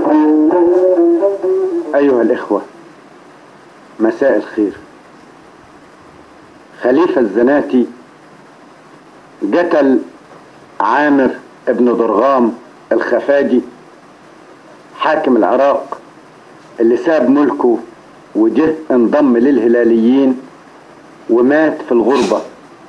أيها الإخوة مساء الخير خليفة الزناتي قتل عامر ابن ضرغام الخفاجي حاكم العراق اللي ساب ملكه وجه انضم للهلاليين ومات في الغربة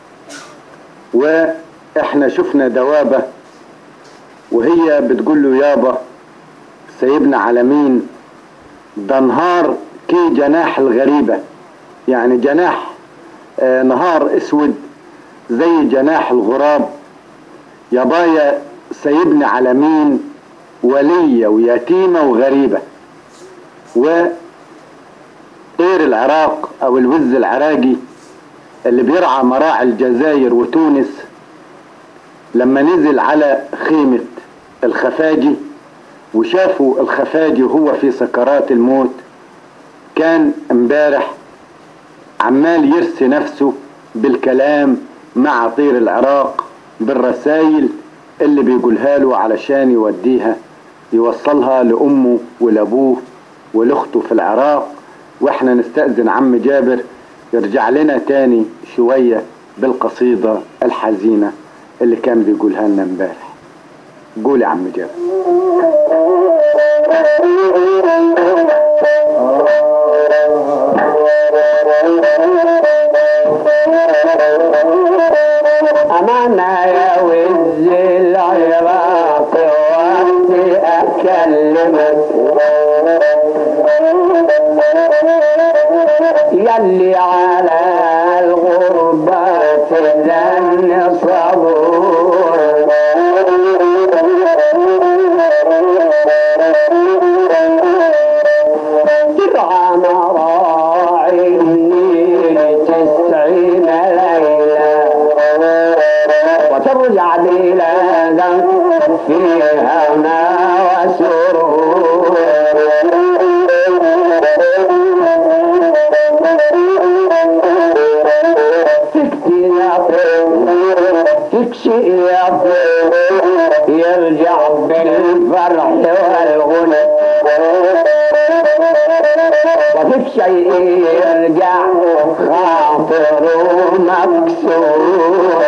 واحنا شفنا دوابة وهي بتقول له يابا سيبنا على مين ده نهار كي جناح الغريبة يعني جناح آه نهار اسود زي جناح الغراب يا بايا سيبني على مين ولية ويتيمة وغريبة وطير العراق او الوز العراقي اللي بيرعى مراعي الجزائر وتونس لما نزل على خيمة الخفاجي وشافوا الخفاجي وهو في سكرات الموت كان امبارح عمال يرسي نفسه بالكلام مع طير العراق بالرسايل اللي بيقولها له علشان يوديها يوصلها لأمه ولأبوه ولأخته في العراق واحنا نستأذن عم جابر يرجع لنا تاني شوية بالقصيدة الحزينة اللي كان بيقولها لنا امبارح قول يا عم جابر أمانة يا وز العراق وقتي أكلمك يلي على الغربة تذن صبور ترعى مراعي النيل تسعين ليلة وترجع بلادا فيها هنا وسرور تكتي تكشي يرجع بالفرح والغنى وفي شيء يرجع خاطره مكسور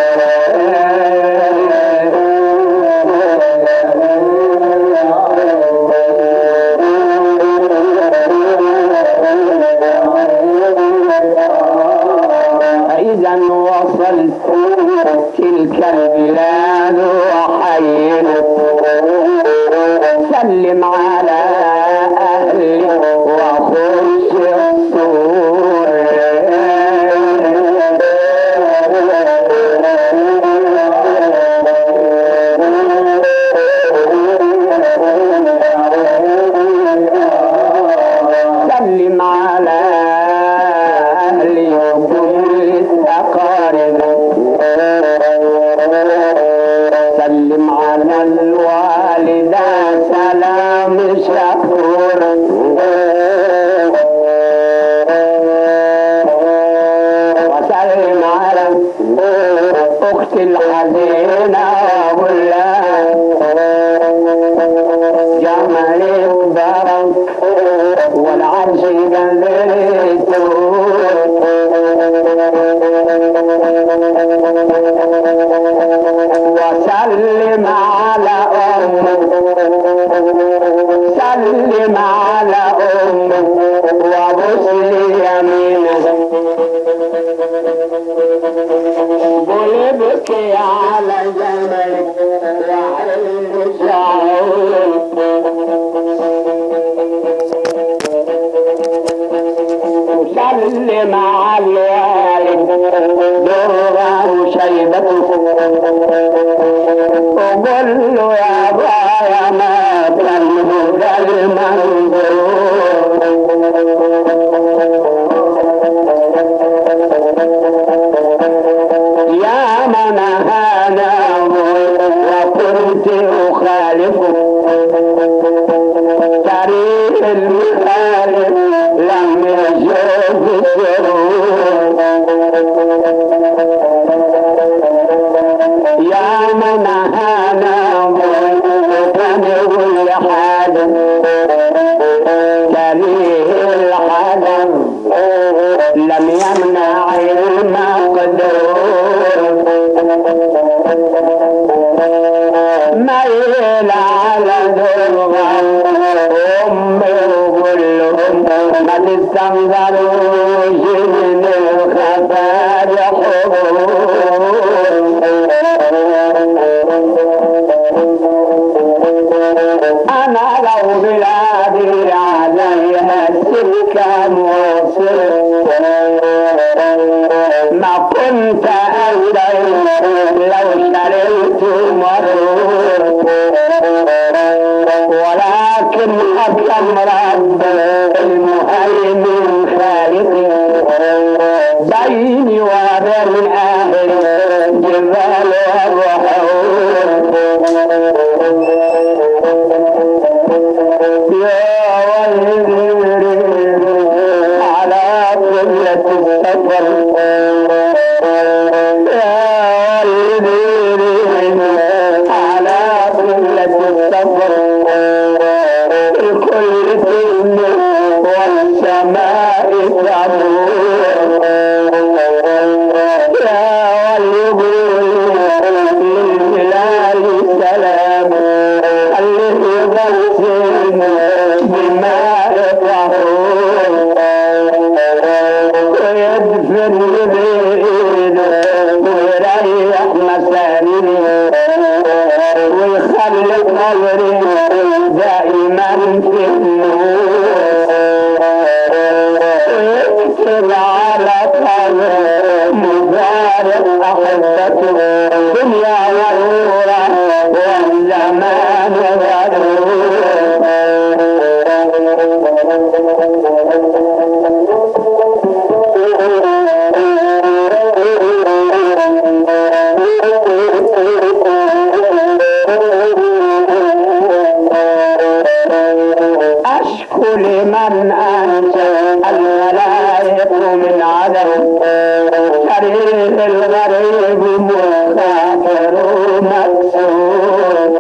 فإذا وصلت تلك البلاد وحيت سلم على أهلي وخش الصور سلم على أهلي وكل الأقارب سلم على الوالدة سلام شكور وسلم على أختي الحزينة وأقول لها جمالك برك والعرش وسلم على أمك سلم على أمك وبص لي يمينك قول ابكي على جملك وعين شعورك سلم على الوالد درها وشيبته وقل له يا بايا ما تلهد المنظور يا من هانا وكنت أخالفه طريق المخالف لم يشوف السرور كريه الحذر لم يمنع المقدور ميل على درغة أمي وقول لهم ما تستنظروش من الخفاء أنا لو بلادي عليها سكة موصل ما كنت أدري لو شريت مرور ولكن حكم رب المهيمن خالقي بيني وبين أهل الجبال والرحول يا ويلي على قلة السفر يا ويلي على قلة السفر الكل دين والسماء تمور يا ويقول للهلال سلام خليه يغسل بماء طهور ويدفن بيده ويريح مسانده ويخلي قبري دائما في النور ويكتب على قبر مبارك احبته دنيا غرورة والزمان أشكو لمن أنشأ الملائك من عدم كريم الغريب مسافر مكسور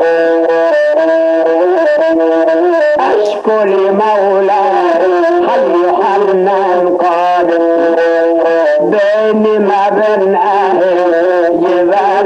أشكو لمولاي حي حنان قادر بيني ما بين أهل جبال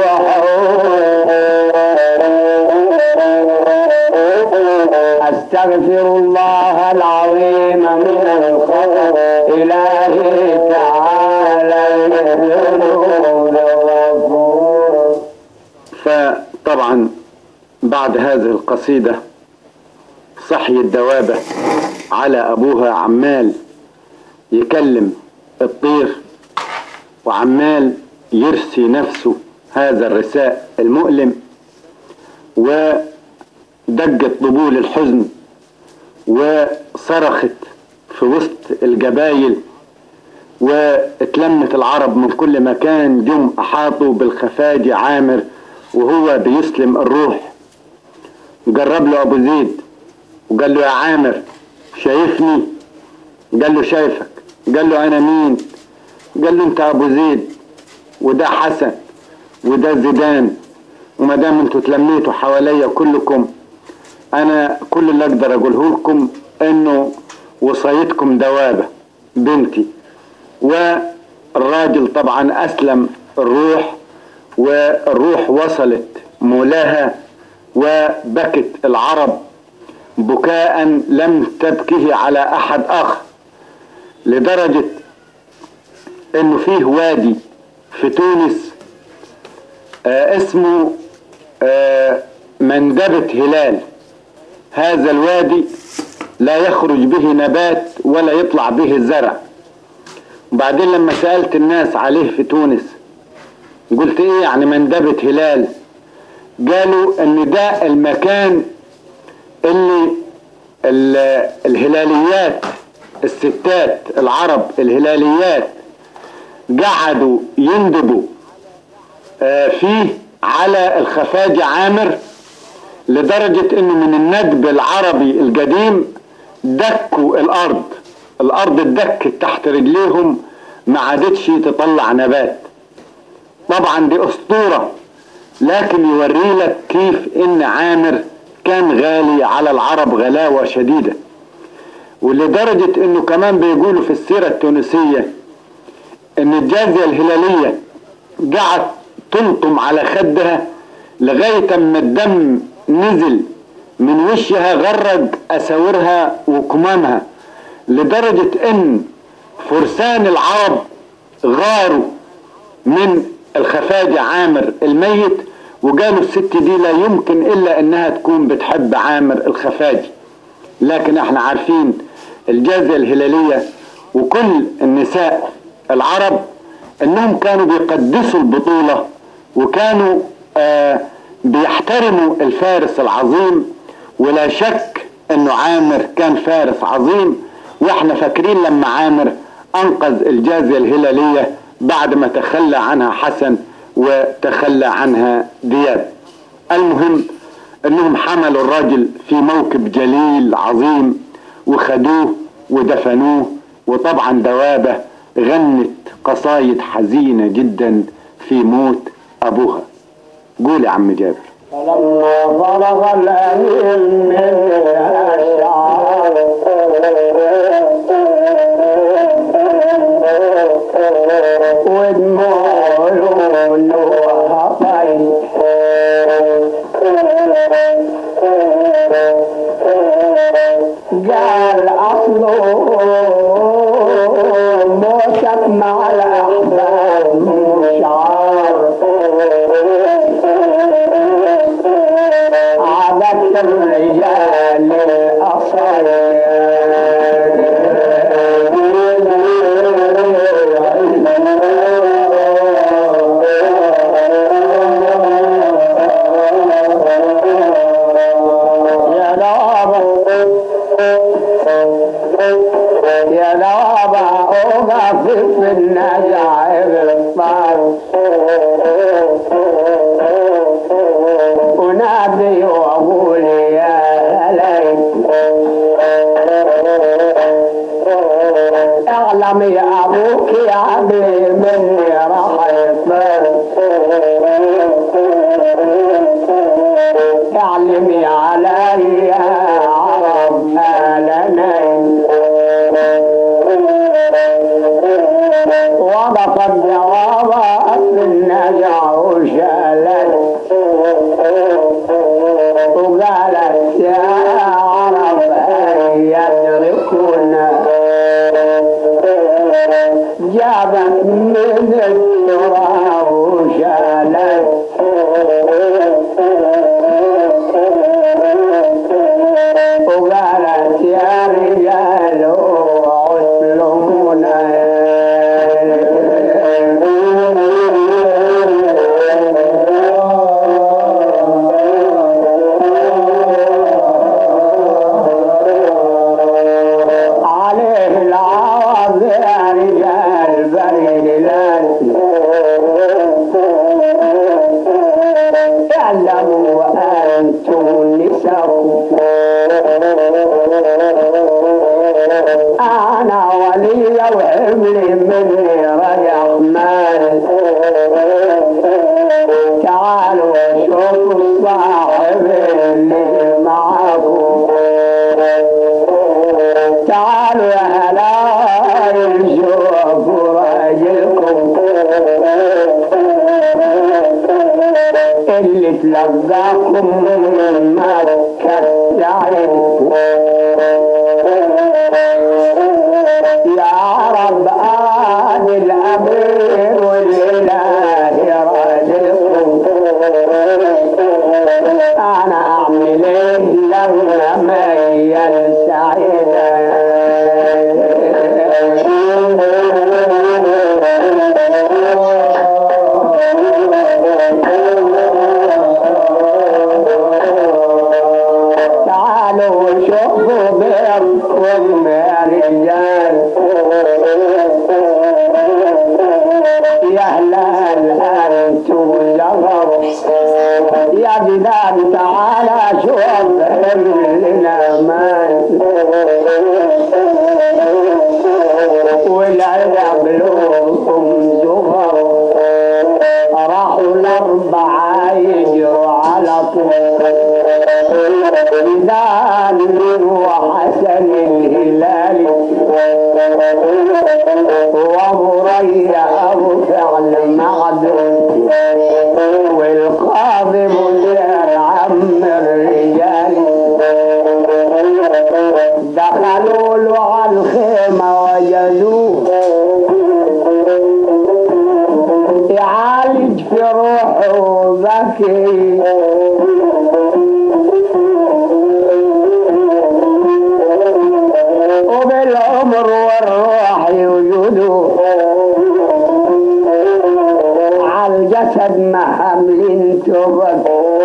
الرحول أستغفر الله العظيم من الخطأ إلهي تعالى الذنوب الغفور فطبعا بعد هذه القصيدة صحي الدوابة على أبوها عمال يكلم الطير وعمال يرسي نفسه هذا الرساء المؤلم ودقت طبول الحزن وصرخت في وسط الجبايل واتلمت العرب من كل مكان جم احاطوا بالخفاجي عامر وهو بيسلم الروح جرب له ابو زيد وقال له يا عامر شايفني قال له شايفك قال له انا مين قال له انت ابو زيد وده حسن وده زيدان وما دام انتوا اتلميتوا حواليا كلكم انا كل اللي اقدر اقوله لكم انه وصيتكم دوابه بنتي والراجل طبعا اسلم الروح والروح وصلت مولاها وبكت العرب بكاء لم تبكه على احد اخر لدرجه انه فيه وادي في تونس آه اسمه آه مندبة هلال هذا الوادي لا يخرج به نبات ولا يطلع به زرع وبعدين لما سألت الناس عليه في تونس قلت ايه يعني مندبة هلال قالوا ان ده المكان اللي ال- الهلاليات الستات العرب الهلاليات قعدوا يندبوا آه، فيه على الخفاجة عامر لدرجة انه من الندب العربي القديم دكوا الارض الارض اتدكت تحت رجليهم ما عادتش تطلع نبات طبعا دي اسطورة لكن يوري لك كيف ان عامر كان غالي على العرب غلاوة شديدة ولدرجة انه كمان بيقولوا في السيرة التونسية ان الجازية الهلالية قعدت تلطم على خدها لغاية اما الدم نزل من وشها غرق اساورها وكمامها لدرجة ان فرسان العرب غاروا من الخفاجة عامر الميت وقالوا الست دي لا يمكن الا انها تكون بتحب عامر الخفاجي لكن احنا عارفين الجازية الهلالية وكل النساء العرب انهم كانوا بيقدسوا البطولة وكانوا آه بيحترموا الفارس العظيم ولا شك انه عامر كان فارس عظيم واحنا فاكرين لما عامر انقذ الجازية الهلالية بعد ما تخلى عنها حسن وتخلى عنها دياب المهم انهم حملوا الراجل في موكب جليل عظيم وخدوه ودفنوه وطبعا دوابة غنت قصايد حزينة جدا في موت ابوها قول يا عم جابر فلما فرغ الأمير من الأشعار ودموع لونها قال أصله موتك مع الأحباب مشعار عبدت الرجال يا لابا يا لابا اوقف في النجاعب الطار ونادي واقول يا ليت اعلم يا ابوك يا عبلي مني راح يطير اعلمي علي يا عرب آلنين وضفت جوابا في النجع وشالت وقالت يا عرب أن يدركونا جابت من التراب وشالت وقالت يا رجال اسلمونا عليه العوض يا رجال بني اعلموا انتم نساء انا ولي وحملي مني رجع مال تعالوا شوفوا الصاحب اللي معكم تعالوا يا هلايل شوفوا راجلكم اللي تلقاكم من مكة سعيد يا رب آل الأمير والإله راجلكم أنا أعمل إيه لما ميل سعيدا تعالوا شوفوا بينكم يا رجال يا هلال انتم زغر يا جدال تعالى شوف لنا مال والعذاب لكم زغر راحوا الأربعة يجروا على طول وحسن الهلالي وابو ريا ابو فعل معدن والقاضي مدير عم الرجال دخلوا له على الخيمة وجدوه يعالج في روحه ذكي وبالعمر والروح يوجدوا على الجسد ما حمل تبك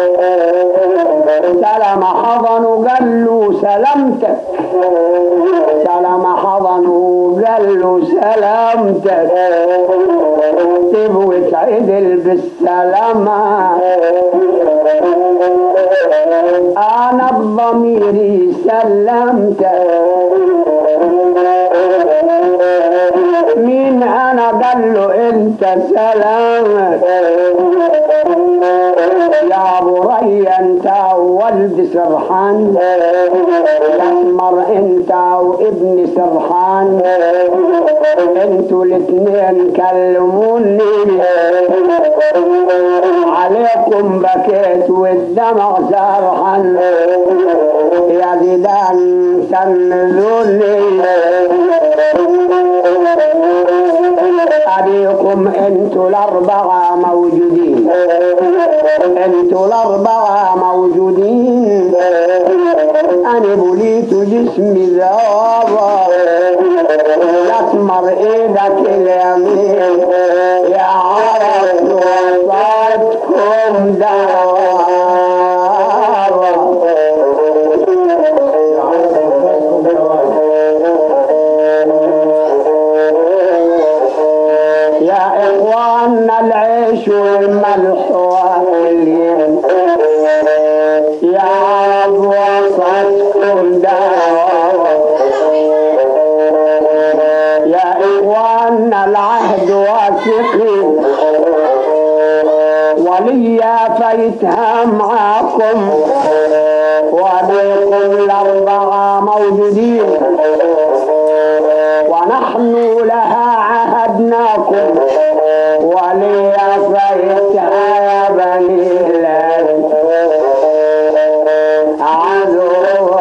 سلام حضن وقال له سلامتك سلام حضن وقال له سلامتك تبوي تعدل بالسلامة أنا بضميري سلمتك مين أنا قال له أنت سلامك يا ابو ري انت ولد سرحان الاسمر انت وابن سرحان انتوا الاتنين كلموني عليكم بكيت والدمع سرحان يا زيدان سندوني أبيكم انتوا الأربعة موجودين انتوا الأربعة موجودين أنا بليت جسمي ذابا الأسمر إيدك اليمين يا عرب وصلتكم دعوة يا إخواننا العيش والملح واللين يا رب وسطكم دعوة يا إخواننا العهد واثقي وليا فيتها معاكم وبيكم الأربعة موجودين ونحن لها عهدناكم وليا فيتها يا بني الله عذروا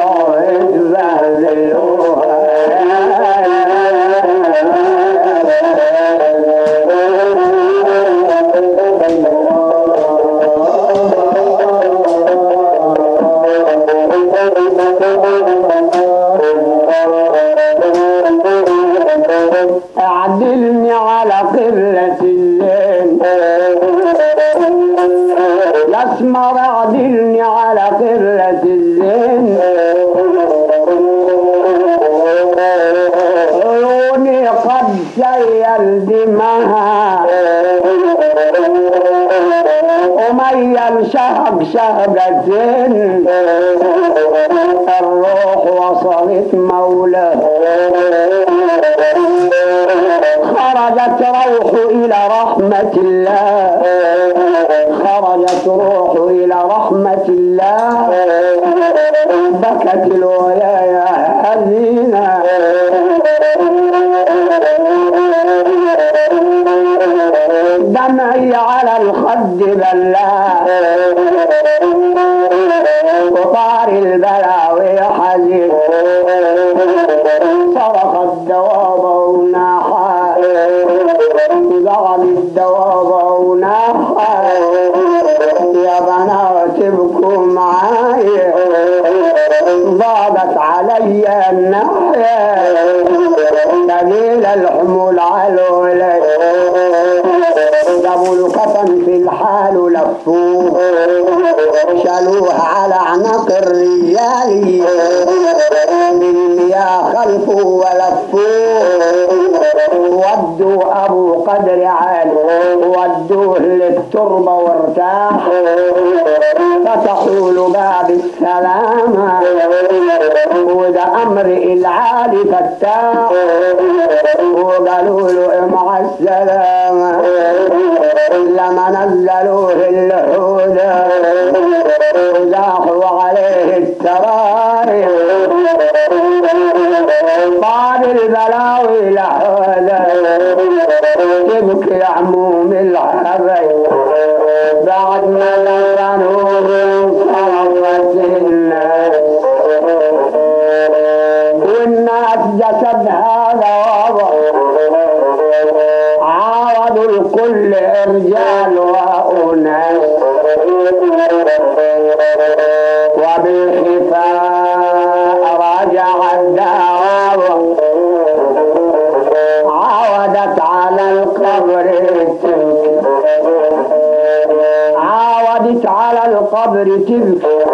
اعدلني على قلة الليل الاسمر اعدلني على قلة الزين عيوني قد سيل دمها وميل شهق شهقتين الروح وصلت مولاه خرجت روح إلى رحمة الله خرجت روح إلى رحمة الله بكت الولاية حزينة دمعي على الخد بلا وطار البلاوي حزين صرخ الدواب وناحا ضرب الدواب وناحا يا بنات ابكوا معاي ضاقت علي الناحية دليل الحمول على ولي جابوا الكفن في الحال لفوه شالوه على اعناق الرجال بالمياه خلفه ولفوه ودوا ابو قدر عالي ودوه للتربه وارتاح فتحوا له باب السلامه وده امر العالي فتاح وقالوا له مع السلامه لما نزلوه اللحوده وزاحوا عليه الترايح الجسد هذا وضع عاودوا الكل رجال وأناس وبالخفاء رجع الدعوة عاودت على القبر تبكي عاودت على القبر تبكي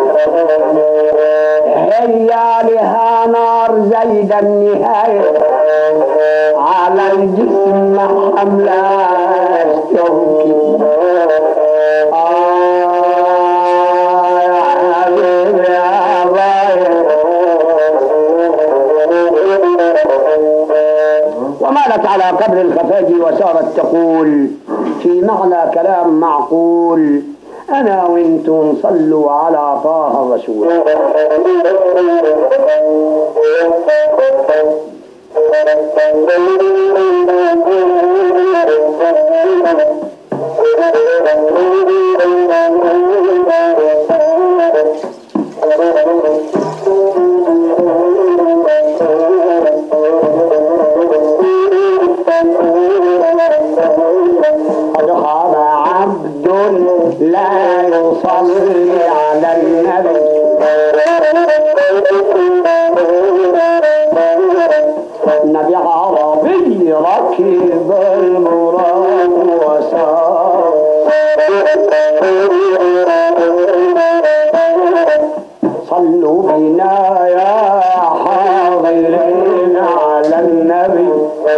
هي لها نار زيد النهاية على الجسم حملاش تبكي آه يا حبيبي يا بايع ومالت على قبر الخفاجي وصارت تقول في معنى كلام معقول أنا وانتم صلوا على طه الرسول قد خاب عبد لا يصلي على النبي النبي عربي ركب المراد وسار صلوا بنا يا حاضرين على النبي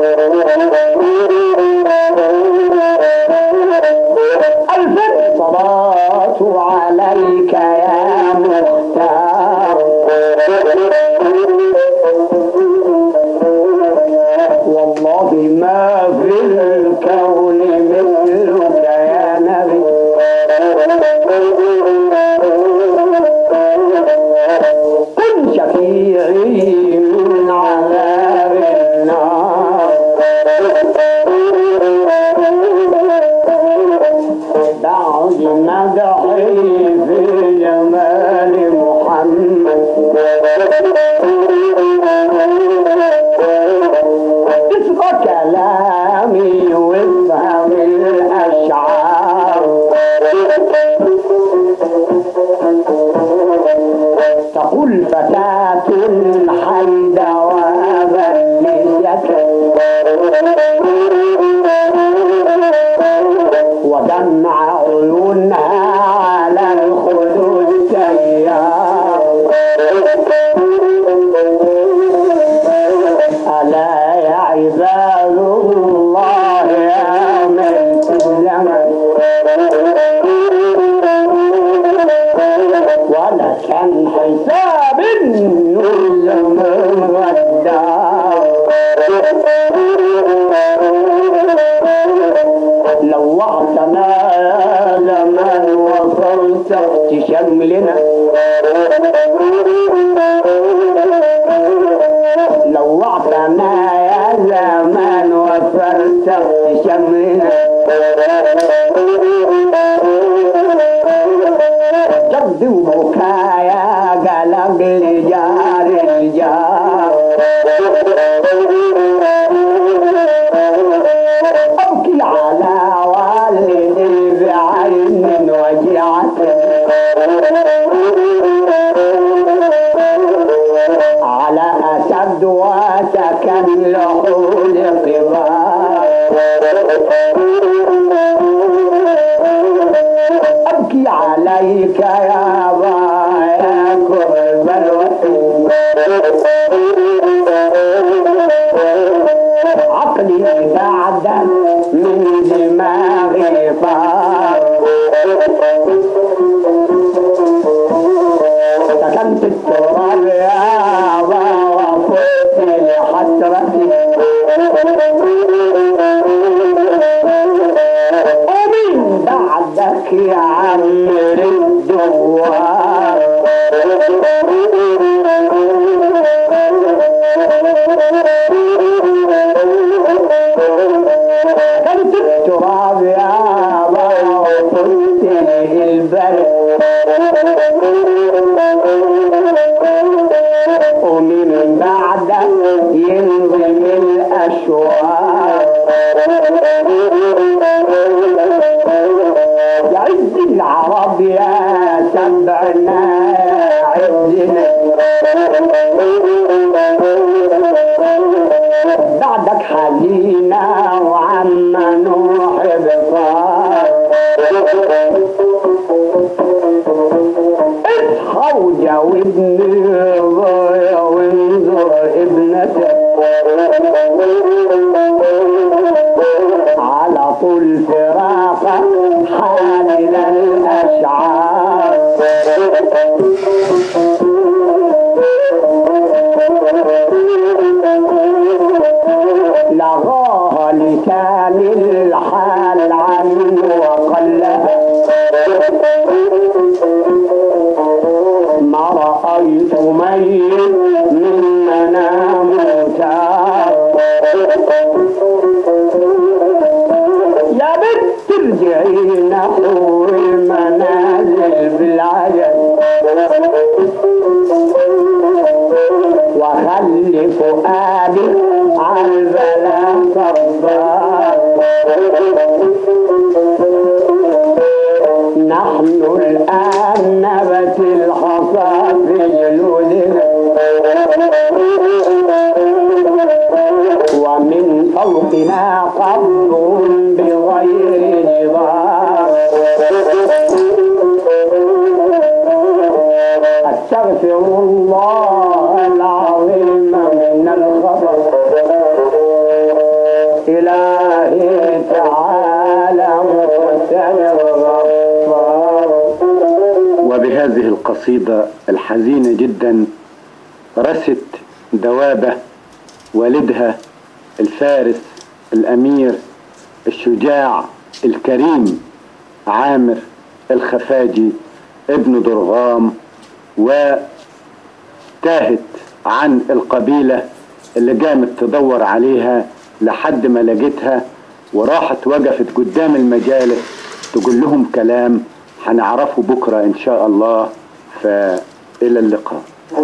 ألف الصلاة عليك يا مختار والله ما في الكون مثلك يا نبي كن شفيعي من عذاب النار بعد مدحي في جمال محمد اسمع كلامي وافهم الاشعار تقول فتاة حيدة وبلية ودمع عيونها على الخدود تيار ألا يا عباد الله يا ملك الزمن ولكن حساب الزمن والدار لوعتنا يا زمان وصلت تشملنا لوعتنا يا زمان وصلت تشملنا جد وبكايا قلق الجار الجار أبكي على والدي بعين وجعت على أسد وسكن لحول قبار أبكي عليك يا بايا كرب الوحيد عقلي بعد من دماغي طار سكنت التراب يا با وفقت لحسرتي ومن بعدك يا عمري الدوار كنت التراب يا با الأشواق يا عز العرب يا سبعنا عزنا بعدك حزينة وعم نوح بصار اصحى وجاوبني ضايع وانظر ابنتك على طول فراقك حامل الاشعار لغاها لسان الحال عنه وقلها ما رأيت ميت من منام تاب يا بنت ترجعي نحو المنازل بالعجل وخلي فؤادي على البلاء صبار نحن الآن نبت الحصى في جلودنا ومن فوقنا قبض بغير جبار أستغفر الله العظيم من الخطأ إلهي تعالى مقتدر غفار وبهذه القصيدة الحزينة جدا رست دوابة والدها الفارس الأمير الشجاع الكريم عامر الخفاجي ابن درغام وتاهت عن القبيلة اللي قامت تدور عليها لحد ما لقيتها وراحت وقفت قدام المجالس تقول لهم كلام هنعرفه بكرة إن شاء الله فإلى اللقاء